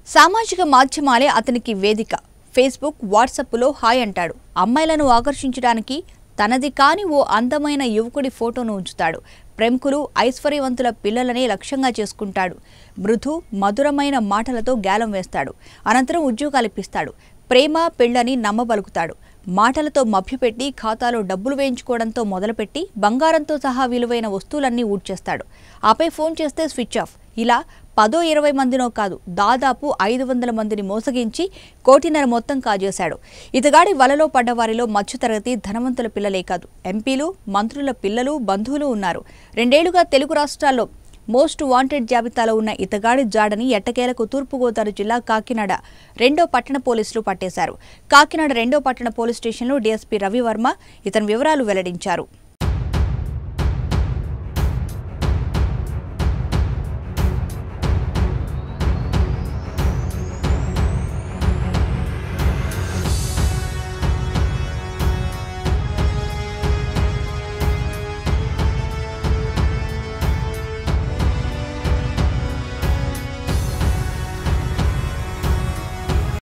సామాజిక మాధ్యమాలే అతనికి వేదిక ఫేస్బుక్ వాట్సాప్లో హాయ్ అంటాడు అమ్మాయిలను ఆకర్షించడానికి తనది కాని ఓ అందమైన యువకుడి ఫోటోను ఉంచుతాడు ప్రముఖులు ఐశ్వర్యవంతుల పిల్లలనే లక్ష్యంగా చేసుకుంటాడు మృదు మధురమైన మాటలతో గ్యాలం వేస్తాడు అనంతరం ఉద్యోగాలు ఇప్పిస్తాడు ప్రేమ పెళ్ళని నమ్మబలుకుతాడు మాటలతో మభ్యపెట్టి ఖాతాలో డబ్బులు వేయించుకోవడంతో మొదలుపెట్టి బంగారంతో సహా విలువైన వస్తువులన్నీ ఊడ్చేస్తాడు ఆపై ఫోన్ చేస్తే స్విచ్ ఆఫ్ ఇలా పదో ఇరవై మందినో కాదు దాదాపు ఐదు వందల మందిని మోసగించి కోటిన్నర మొత్తం కాజేశాడు ఇతగాడి వలలో పడ్డ వారిలో మధ్యతరగతి ధనవంతుల పిల్లలే కాదు ఎంపీలు మంత్రుల పిల్లలు బంధువులు ఉన్నారు రెండేళ్లుగా తెలుగు రాష్ట్రాల్లో మోస్ట్ వాంటెడ్ జాబితాలో ఉన్న ఇతగాడి జాడని ఎట్టకేలకు తూర్పుగోదావరి జిల్లా కాకినాడ రెండో పట్టణ పోలీసులు పట్టేశారు కాకినాడ రెండో పట్టణ పోలీస్ స్టేషన్లో డీఎస్పీ రవివర్మ ఇతని వివరాలు వెల్లడించారు